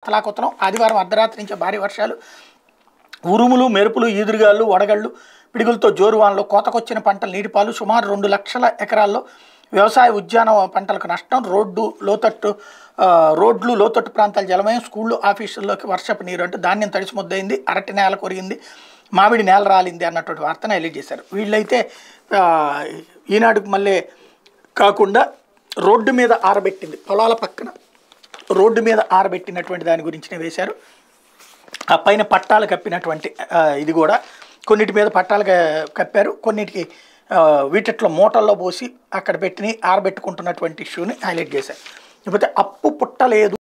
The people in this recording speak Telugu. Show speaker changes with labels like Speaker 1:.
Speaker 1: అతలాకుతలం ఆదివారం అర్ధరాత్రి నుంచి భారీ వర్షాలు ఉరుములు మెరుపులు ఈదురుగాలు వడగళ్ళు పిడుగులతో జోరువానలు కోతకొచ్చిన పంటలు నీటిపాలు సుమారు రెండు లక్షల ఎకరాల్లో వ్యవసాయ ఉద్యాన పంటలకు నష్టం రోడ్డు లోతట్టు ఆ, రోడ్లు లోతట్టు ప్రాంతాల జలమయం స్కూళ్ళు ఆఫీసుల్లోకి వర్షపు నీరు అంటూ ధాన్యం తడిసి ముద్దయింది అరటి నేల కొరిగింది మామిడి నేల రాలింది అన్నటువంటి వార్తను హైలైట్ చేశారు వీళ్ళైతే ఆ, ఈనాడుకు మళ్ళీ కాకుండా రోడ్డు మీద ఆరబెట్టింది పొలాల పక్కన రోడ్డు మీద ఆరబెట్టినటువంటి దాని గురించి వేశారు ఆ పైన పట్టాలు కప్పినటువంటి ఆ, ఇది కూడా కొన్నిటి మీద పట్టాలు క- కప్పారు కొన్నిటికి ఆ, వీటిట్లో మూటల్లో పోసి అక్కడ పెట్టి ఆరబెట్టుకుంటున్నటువంటి ఇష్యూని హైలైట్ చేశారు లేకపోతే అప్పు పుట్టలేదు